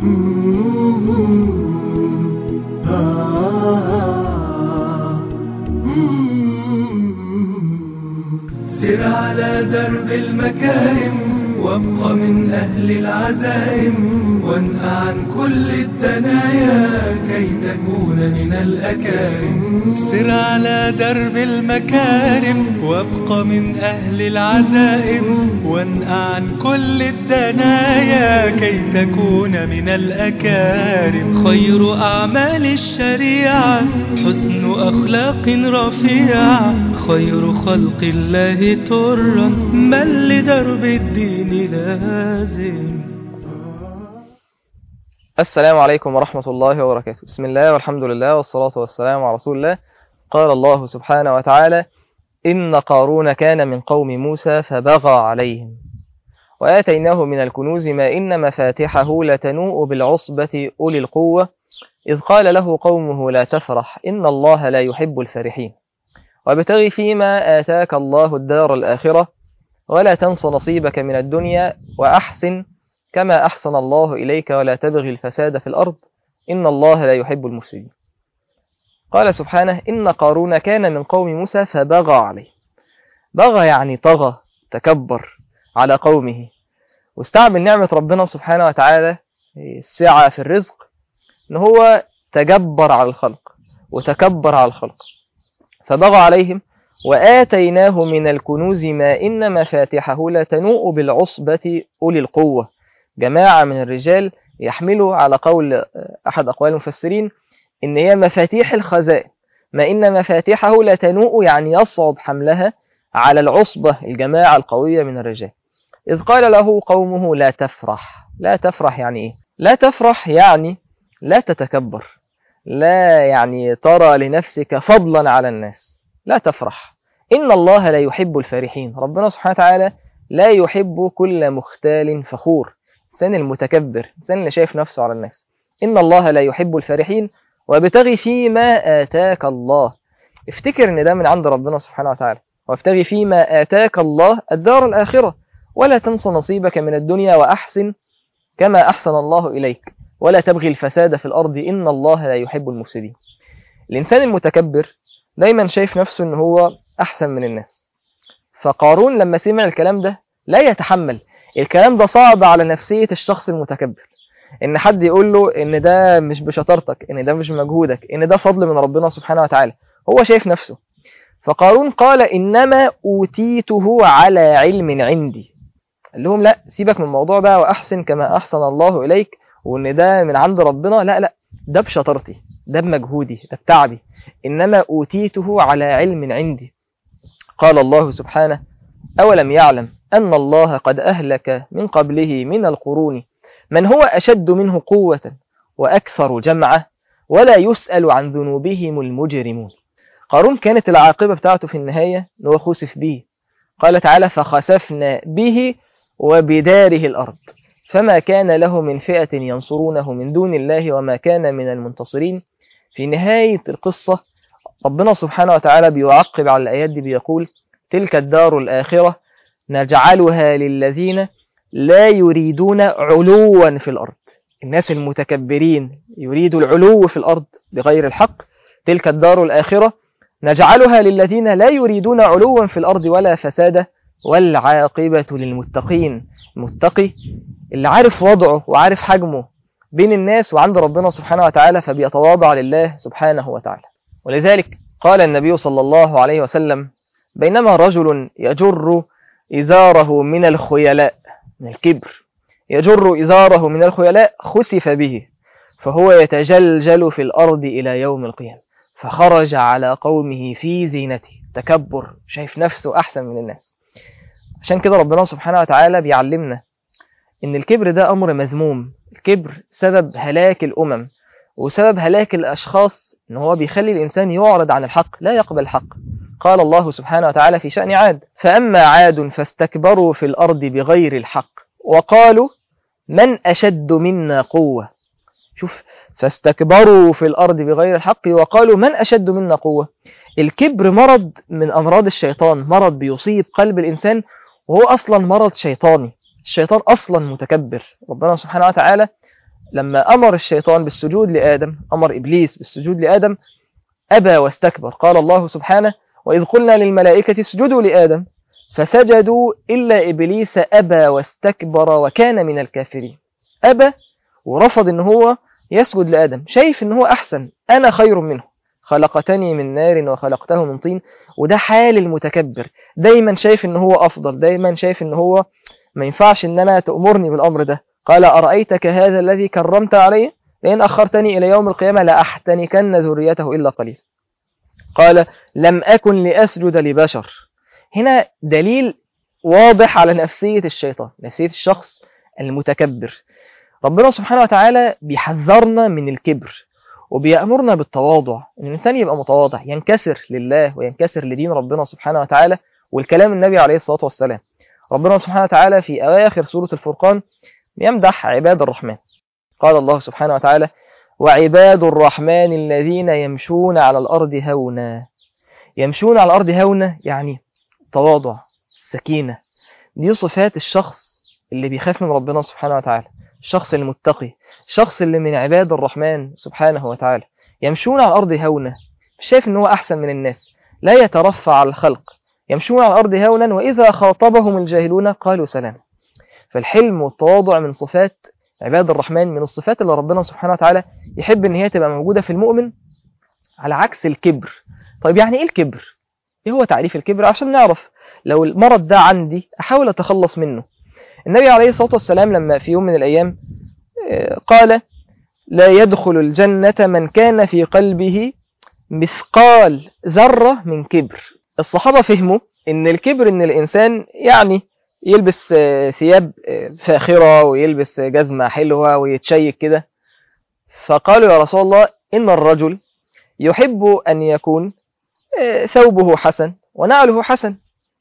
سر على درب المكارم وابق من أهل العزائم وانهى عن كل الدنايا كي تكون من الأكارم سر على درب المكارم وابق من أهل العزائم وانهى عن كل الدنايا كي تكون من الأكارم خير أعمال الشريعة حسن أخلاق رفيعة خير خلق الله ترا من لدرب الدين لازم السلام عليكم ورحمة الله وبركاته بسم الله والحمد لله والصلاة والسلام على رسول الله قال الله سبحانه وتعالى إن قارون كان من قوم موسى فبغى عليهم وآتيناه من الكنوز ما إن مفاتحه لتنوء بالعصبة أولي القوة إذ قال له قومه لا تفرح إن الله لا يحب الفرحين وابتغ فيما آتاك الله الدار الآخرة ولا تنس نصيبك من الدنيا وأحسن كما أحسن الله إليك ولا تبغي الفساد في الأرض إن الله لا يحب المفسدين قال سبحانه إن قارون كان من قوم موسى فبغى عليه بغى يعني طغى تكبر على قومه واستعمل نعمة ربنا سبحانه وتعالى السعة في الرزق إن هو تجبر على الخلق وتكبر على الخلق فبغى عليهم وآتيناه من الكنوز ما إن مفاتحه لتنوء بالعصبة أولي القوة جماعة من الرجال يحملوا على قول أحد أقوال المفسرين إن هي مفاتيح الخزائن ما إن مفاتيحه لتنوء يعني يصعب حملها على العصبة الجماعة القوية من الرجال إذ قال له قومه لا تفرح لا تفرح يعني إيه لا تفرح يعني لا تتكبر لا يعني ترى لنفسك فضلا على الناس لا تفرح إن الله لا يحب الفرحين ربنا سبحانه وتعالى لا يحب كل مختال فخور الإنسان المتكبر الإنسان اللي شايف نفسه على الناس إن الله لا يحب الفرحين وابتغي فيما آتاك الله افتكر إن ده من عند ربنا سبحانه وتعالى وابتغي فيما آتاك الله الدار الآخرة ولا تنس نصيبك من الدنيا وأحسن كما أحسن الله إليك ولا تبغي الفساد في الأرض إن الله لا يحب المفسدين الإنسان المتكبر دايما شايف نفسه إن هو أحسن من الناس فقارون لما سمع الكلام ده لا يتحمل الكلام ده صعب على نفسية الشخص المتكبر إن حد يقول له إن ده مش بشطارتك إن ده مش مجهودك إن ده فضل من ربنا سبحانه وتعالى هو شايف نفسه فقارون قال إنما أوتيته على علم عندي قال لهم لا سيبك من الموضوع بقى وأحسن كما أحسن الله إليك وإن ده من عند ربنا لا لا ده بشطارتي ده بمجهودي ده بتعبي إنما أوتيته على علم عندي قال الله سبحانه أولم يعلم أن الله قد أهلك من قبله من القرون من هو أشد منه قوة وأكثر جمعة ولا يسأل عن ذنوبهم المجرمون قارون كانت العاقبة بتاعته في النهاية أنه خسف به قال تعالى فخسفنا به وبداره الأرض فما كان له من فئة ينصرونه من دون الله وما كان من المنتصرين في نهاية القصة ربنا سبحانه وتعالى بيعقب على الآيات دي بيقول تلك الدار الآخرة نجعلها للذين لا يريدون علوا في الأرض الناس المتكبرين يريدوا العلو في الأرض بغير الحق تلك الدار الآخرة نجعلها للذين لا يريدون علوا في الأرض ولا فسادا والعاقبة للمتقين المتقي اللي عارف وضعه وعارف حجمه بين الناس وعند ربنا سبحانه وتعالى فبيتواضع لله سبحانه وتعالى ولذلك قال النبي صلى الله عليه وسلم بينما رجل يجر إزاره من الخيلاء من الكبر يجر إزاره من الخيلاء خسف به فهو يتجلجل في الأرض إلى يوم القيامة فخرج على قومه في زينته تكبر شايف نفسه أحسن من الناس عشان كده ربنا سبحانه وتعالى بيعلمنا إن الكبر ده أمر مذموم الكبر سبب هلاك الأمم وسبب هلاك الأشخاص إن هو بيخلي الإنسان يعرض عن الحق لا يقبل الحق قال الله سبحانه وتعالى في شأن عاد فأما عاد فاستكبروا في الأرض بغير الحق وقالوا من أشد منا قوة شوف فاستكبروا في الأرض بغير الحق وقالوا من أشد منا قوة الكبر مرض من أمراض الشيطان مرض بيصيب قلب الإنسان وهو أصلا مرض شيطاني الشيطان أصلا متكبر ربنا سبحانه وتعالى لما أمر الشيطان بالسجود لآدم أمر إبليس بالسجود لآدم أبى واستكبر قال الله سبحانه وإذ قلنا للملائكة اسجدوا لآدم فسجدوا إلا إبليس أبى واستكبر وكان من الكافرين أبى ورفض إن هو يسجد لآدم شايف إن هو أحسن أنا خير منه خلقتني من نار وخلقته من طين وده حال المتكبر دايما شايف إن هو أفضل دايما شايف إن هو ما ينفعش إن أنا تأمرني بالأمر ده قال أرأيتك هذا الذي كرمت علي لئن أخرتني إلى يوم القيامة لأحتنكن ذريته إلا قليل قال لم أكن لأسجد لبشر هنا دليل واضح على نفسية الشيطان نفسية الشخص المتكبر ربنا سبحانه وتعالى بيحذرنا من الكبر وبيأمرنا بالتواضع ان الانسان يبقى متواضع ينكسر لله وينكسر لدين ربنا سبحانه وتعالى والكلام النبي عليه الصلاة والسلام ربنا سبحانه وتعالى في أواخر سورة الفرقان يمدح عباد الرحمن قال الله سبحانه وتعالى وعباد الرحمن الذين يمشون على الأرض هونا يمشون على الأرض هونا يعني تواضع سكينة دي صفات الشخص اللي بيخاف من ربنا سبحانه وتعالى الشخص المتقي الشخص اللي من عباد الرحمن سبحانه وتعالى يمشون على الأرض هونا مش شايف ان هو أحسن من الناس لا يترفع على الخلق يمشون على الأرض هونا وإذا خاطبهم الجاهلون قالوا سلام فالحلم والتواضع من صفات عباد الرحمن من الصفات اللي ربنا سبحانه وتعالى يحب ان هي تبقى موجودة في المؤمن على عكس الكبر طيب يعني ايه الكبر ايه هو تعريف الكبر عشان نعرف لو المرض ده عندي احاول اتخلص منه النبي عليه الصلاة والسلام لما في يوم من الايام قال لا يدخل الجنة من كان في قلبه مثقال ذرة من كبر الصحابة فهموا ان الكبر ان الانسان يعني يلبس ثياب فاخرة ويلبس جزمة حلوة ويتشيك كده فقالوا يا رسول الله إن الرجل يحب أن يكون ثوبه حسن ونعله حسن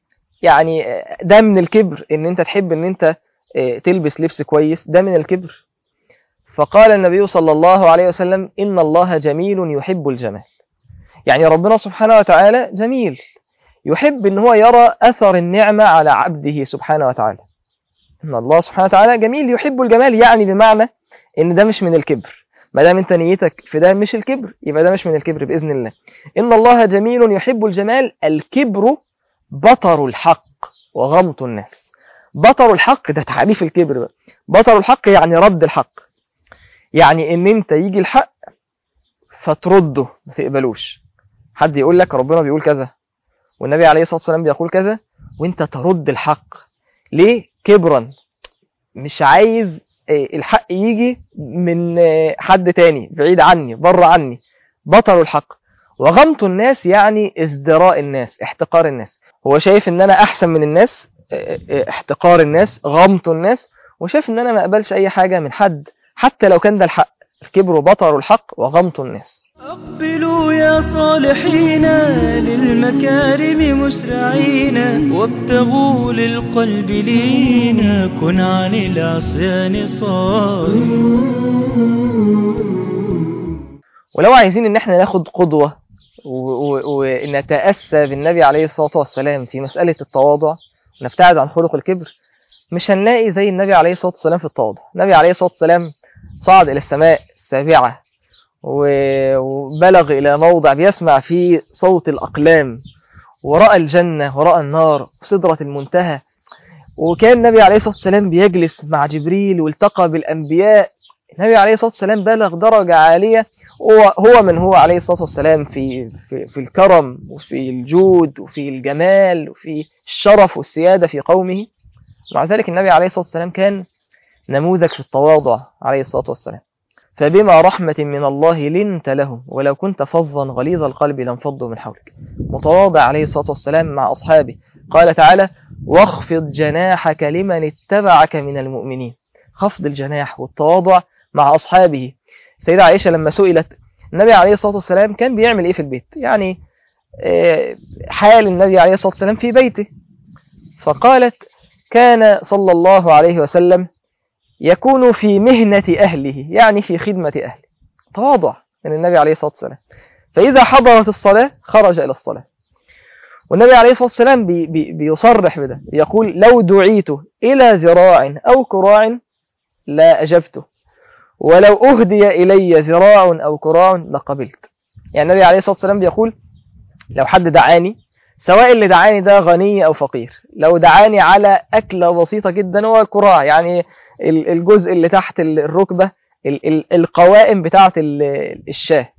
يعني ده من الكبر ان انت تحب ان انت تلبس لبس كويس ده من الكبر فقال النبي صلى الله عليه وسلم إن الله جميل يحب الجمال يعني ربنا سبحانه وتعالى جميل يحب ان هو يرى أثر النعمة على عبده سبحانه وتعالى ان الله سبحانه وتعالى جميل يحب الجمال يعني بمعنى ان ده مش من الكبر ما دام انت نيتك في ده مش الكبر يبقى ده مش من الكبر بإذن الله إن الله جميل يحب الجمال الكبر بطر الحق وغمط الناس بطر الحق ده تعريف الكبر بقى بطر الحق يعني رد الحق يعني ان انت يجي الحق فترده ما تقبلوش حد يقول لك ربنا بيقول كذا والنبي عليه الصلاة والسلام بيقول كذا وانت ترد الحق ليه كبرا مش عايز الحق يجي من حد تاني بعيد عني بره عني بطل الحق وغمط الناس يعني ازدراء الناس احتقار الناس هو شايف ان انا احسن من الناس احتقار الناس غمط الناس وشايف ان انا ما اقبلش اي حاجة من حد حتى لو كان ده الحق الكبر بطر الحق وغمط الناس أقبلوا يا صالحين للمكارم مسرعين وابتغوا للقلب لينا كن عن العصيان صارم ولو عايزين ان احنا ناخد قدوة ونتأسى بالنبي عليه الصلاة والسلام في مسألة التواضع ونبتعد عن خلق الكبر مش هنلاقي زي النبي عليه الصلاة والسلام في التواضع النبي عليه الصلاة والسلام صعد إلى السماء السابعة وبلغ إلى موضع بيسمع فيه صوت الأقلام ورأى الجنة ورأى النار وسدرة المنتهى وكان النبي عليه الصلاة والسلام بيجلس مع جبريل والتقى بالأنبياء النبي عليه الصلاة والسلام بلغ درجة عالية هو هو من هو عليه الصلاة والسلام في, في, في الكرم وفي الجود وفي الجمال وفي الشرف والسيادة في قومه مع ذلك النبي عليه الصلاة والسلام كان نموذج في التواضع عليه الصلاة والسلام فبما رحمة من الله لنت لهم ولو كنت فظا غليظ القلب لانفضوا من حولك متواضع عليه الصلاة والسلام مع أصحابه قال تعالى واخفض جناحك لمن اتبعك من المؤمنين خفض الجناح والتواضع مع أصحابه سيدة عائشة لما سئلت النبي عليه الصلاة والسلام كان بيعمل إيه في البيت يعني حال النبي عليه الصلاة والسلام في بيته فقالت كان صلى الله عليه وسلم يكون في مهنة أهله يعني في خدمة أهله تواضع من النبي عليه الصلاة والسلام فإذا حضرت الصلاة خرج إلى الصلاة والنبي عليه الصلاة والسلام بي بي بيصرح بده يقول لو دعيت إلى ذراع أو كراع لا أجبته ولو أهدي إلي ذراع أو كراع لقبلت يعني النبي عليه الصلاة والسلام بيقول لو حد دعاني سواء اللي دعاني ده غني أو فقير لو دعاني على أكلة بسيطة جدا هو كراع يعني ال- الجزء اللي تحت ال- الركبة ال- ال- القوائم بتاعة ال- الشاه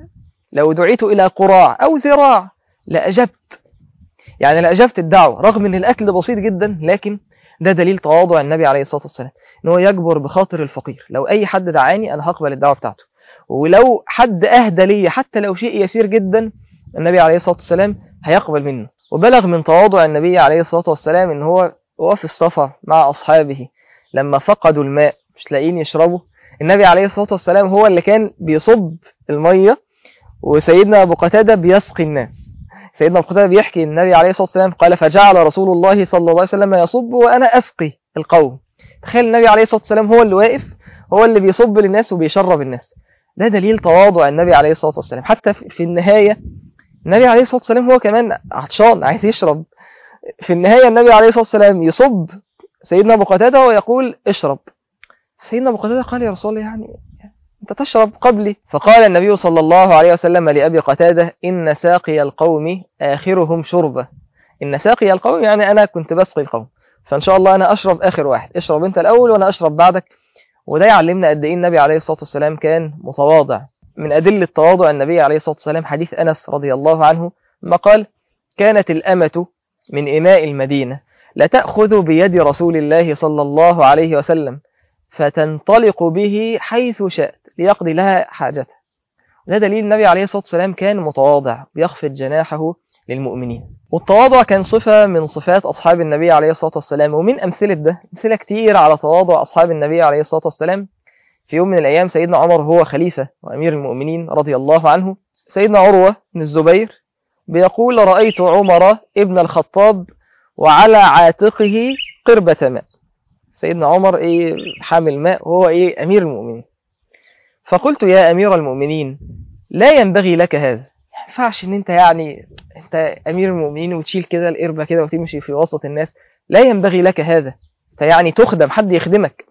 لو دعيت إلى قراع أو ذراع لأجبت يعني لأجبت الدعوة رغم أن الأكل بسيط جدا لكن ده دليل تواضع النبي عليه الصلاة والسلام ان هو يجبر بخاطر الفقير لو أي حد دعاني أنا هقبل الدعوة بتاعته ولو حد أهدى لي حتى لو شيء يسير جدا النبي عليه الصلاة والسلام هيقبل منه وبلغ من تواضع النبي عليه الصلاة والسلام ان هو هو في السفر مع أصحابه لما فقدوا الماء مش لاقيين يشربوا النبي عليه الصلاة والسلام هو اللي كان بيصب المية وسيدنا أبو قتادة بيسقي الناس سيدنا أبو قتادة بيحكي النبي عليه الصلاة والسلام قال فجعل رسول الله صلى الله عليه وسلم يصب وأنا أسقي القوم تخيل النبي عليه الصلاة والسلام هو اللي واقف هو اللي بيصب للناس وبيشرب الناس ده دليل تواضع النبي عليه الصلاة والسلام حتى في في النهاية النبي عليه الصلاة والسلام هو كمان عطشان عايز يشرب في النهاية النبي عليه الصلاة والسلام يصب سيدنا أبو قتادة ويقول اشرب سيدنا أبو قتادة قال يا رسول الله يعني أنت تشرب قبلي فقال النبي صلى الله عليه وسلم لأبي قتادة إن ساقي القوم آخرهم شربة إن ساقي القوم يعني أنا كنت بسقي القوم فإن شاء الله أنا أشرب آخر واحد اشرب أنت الأول وأنا أشرب بعدك وده يعلمنا قد إيه النبي عليه الصلاة والسلام كان متواضع من أدلة تواضع النبي عليه الصلاة والسلام حديث أنس رضي الله عنه ما قال كانت الأمة من إماء المدينة لتأخذ بيد رسول الله صلى الله عليه وسلم فتنطلق به حيث شاءت ليقضي لها حاجتها ده دليل النبي عليه الصلاة والسلام كان متواضع بيخفض جناحه للمؤمنين والتواضع كان صفة من صفات أصحاب النبي عليه الصلاة والسلام ومن أمثلة ده أمثلة كتير على تواضع أصحاب النبي عليه الصلاة والسلام في يوم من الأيام سيدنا عمر هو خليفة وأمير المؤمنين رضي الله عنه سيدنا عروة بن الزبير بيقول رأيت عمر ابن الخطاب وعلى عاتقه قربة ماء سيدنا عمر إيه حامل ماء وهو إيه أمير المؤمنين فقلت يا أمير المؤمنين لا ينبغي لك هذا ما ينفعش ان انت يعني انت امير المؤمنين وتشيل كده القربة كده وتمشي في وسط الناس لا ينبغي لك هذا انت يعني تخدم حد يخدمك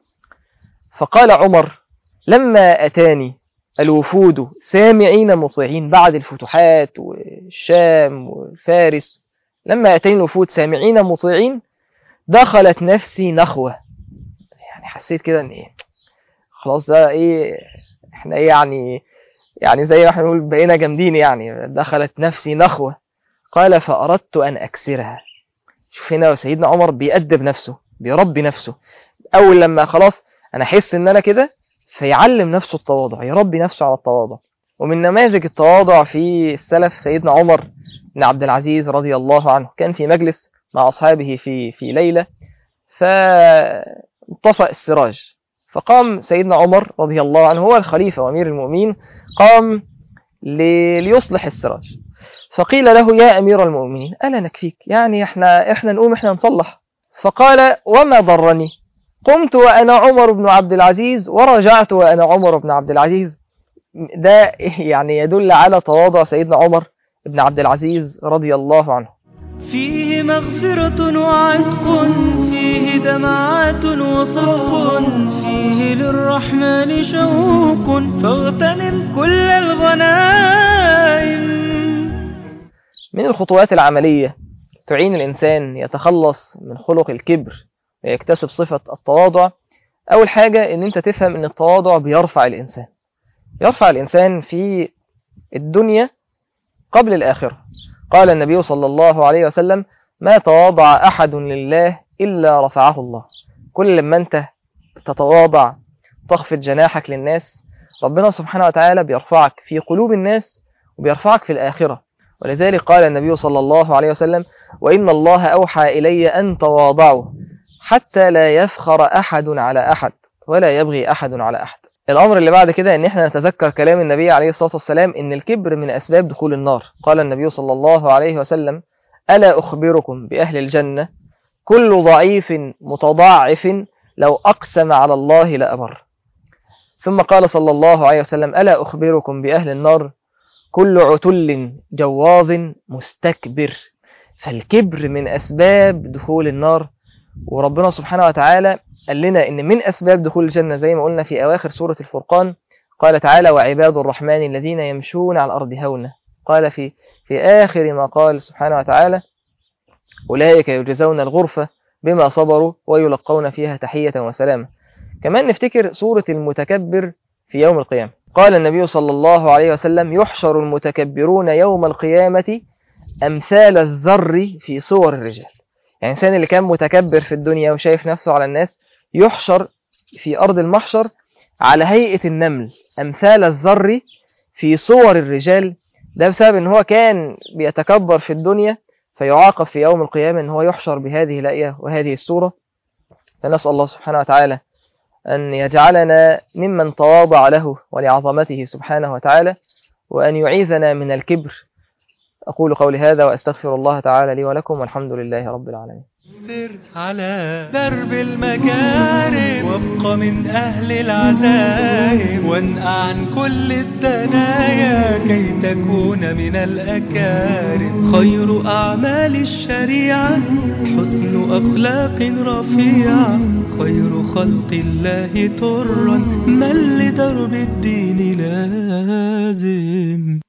فقال عمر لما اتاني الوفود سامعين مطيعين بعد الفتوحات والشام والفارس لما اتاني الوفود سامعين مطيعين دخلت نفسي نخوة يعني حسيت كده ان ايه خلاص ده ايه احنا ايه يعني يعني زي ما احنا بنقول بقينا جامدين يعني دخلت نفسي نخوة قال فأردت أن أكسرها شوف هنا سيدنا عمر بيأدب نفسه بيربي نفسه أول لما خلاص أنا أحس إن أنا كده فيعلم نفسه التواضع يربي نفسه على التواضع ومن نماذج التواضع في السلف سيدنا عمر بن عبد العزيز رضي الله عنه كان في مجلس مع أصحابه في في ليلة فانطفأ السراج فقام سيدنا عمر رضي الله عنه هو الخليفة وأمير المؤمنين قام لي- ليصلح السراج فقيل له يا أمير المؤمنين ألا نكفيك يعني إحنا, إحنا نقوم إحنا نصلح فقال وما ضرني قمت وأنا عمر بن عبد العزيز ورجعت وأنا عمر بن عبد العزيز ده يعني يدل على تواضع سيدنا عمر بن عبد العزيز رضي الله عنه فيه مغفرة وعتق فيه دمعات وصدق فيه للرحمن شوق فاغتنم كل الغنائم من الخطوات العملية تعين الإنسان يتخلص من خلق الكبر ويكتسب صفة التواضع أول حاجة إن أنت تفهم إن التواضع بيرفع الإنسان يرفع الإنسان في الدنيا قبل الآخرة قال النبي صلى الله عليه وسلم ما تواضع أحد لله إلا رفعه الله كل لما أنت تتواضع تخفض جناحك للناس ربنا سبحانه وتعالى بيرفعك في قلوب الناس وبيرفعك في الآخرة ولذلك قال النبي صلى الله عليه وسلم وإن الله أوحى إلي أن تواضعوا حتى لا يفخر أحد على أحد ولا يبغي أحد على أحد الأمر اللي بعد كده إن إحنا نتذكر كلام النبي عليه الصلاة والسلام إن الكبر من أسباب دخول النار قال النبي صلى الله عليه وسلم ألا أخبركم بأهل الجنة كل ضعيف متضاعف لو أقسم على الله لأبر ثم قال صلى الله عليه وسلم ألا أخبركم بأهل النار كل عتل جواظ مستكبر فالكبر من أسباب دخول النار وربنا سبحانه وتعالى قال لنا إن من أسباب دخول الجنة زي ما قلنا في أواخر سورة الفرقان قال تعالى وعباد الرحمن الذين يمشون على الأرض هونا قال في في آخر ما قال سبحانه وتعالى أولئك يجزون الغرفة بما صبروا ويلقون فيها تحية وسلامة كمان نفتكر سورة المتكبر في يوم القيامة قال النبي صلى الله عليه وسلم يحشر المتكبرون يوم القيامة أمثال الذر في صور الرجال يعني الإنسان اللي كان متكبر في الدنيا وشايف نفسه على الناس يحشر في أرض المحشر على هيئة النمل أمثال الذر في صور الرجال ده بسبب ان هو كان بيتكبر في الدنيا فيعاقب في يوم القيامة ان هو يحشر بهذه الهيئة وهذه الصورة فنسأل الله سبحانه وتعالى أن يجعلنا ممن تواضع له ولعظمته سبحانه وتعالى وأن يعيذنا من الكبر أقول قولي هذا وأستغفر الله تعالى لي ولكم والحمد لله رب العالمين سر على درب المكارم وابق من أهل العزائم وانقع عن كل الدنايا كي تكون من الأكارم خير أعمال الشريعة حسن أخلاق رفيعة خير خلق الله ترا من لدرب الدين لازم